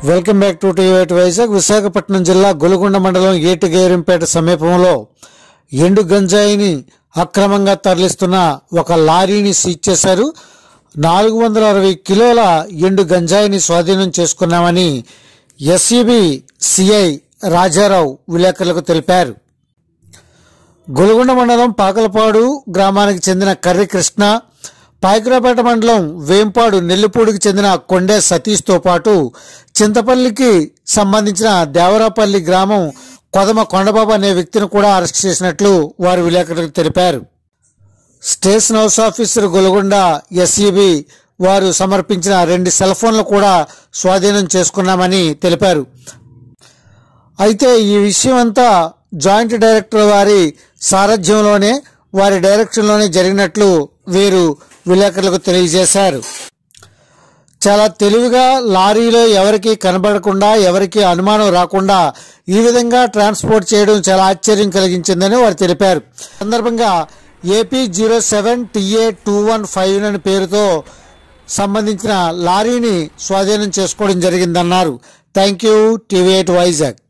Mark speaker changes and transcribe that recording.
Speaker 1: welcome back to TV eight Vizag Visakhapatnam జిల్లా గొలుగొండ మండలం ఏటుగేరింపేట సమీపంలో ఎండు గంజాయిని అక్రమంగా తరలిస్తున్న ఒక లారీని సీజ్ చేశారు నాలుగు వందల అరవై కిలోల ఎండు గంజాయిని స్వాధీనం చేసుకున్నామని ఎస్ఈబి సిఐ రాజారావు విలేకరులకు తెలిపారు గొలుగొండ మండలం పాకలపాడు గ్రామానికి చెందిన కర్రి కృష్ణ పాయకురాపేట మండలం వేంపాడు నెల్లిపూడికి చెందిన కొండే సతీష్తో పాటు చింతపల్లికి సంబంధించిన దేవరాపల్లి గ్రామం కొదమ కొండబాబు అనే వ్యక్తిని కూడా అరెస్ట్ చేసినట్లు వారు విలేకరులకు తెలిపారు station house officer Golagonda SEB వారు సమర్పించిన రెండు సెల్ ఫోన్లు కూడా స్వాధీనం చేసుకున్నామని తెలిపారు అయితే ఈ విషయం అంతా జాయింట్ డైరెక్టర్ వారి సారథ్యంలోనే వారి డైరెక్షన్లోనే జరిగినట్లు వీరు విలేకరులకు తెలియజేశారు చాలా తెలివిగా లారీలో ఎవరికి కనబడకుండా ఎవరికి అనుమానం రాకుండా ఈ విధంగా ట్రాన్స్పోర్ట్ చేయడం చాలా ఆశ్చర్యం కలిగించిందని వారు తెలిపారు ఈ సందర్భంగా AP zero seven TA two one five అనే పేరుతో సంబంధించిన లారీని స్వాధీనం చేసుకోవడం జరిగిందన్నారు thank you TV eight Vizag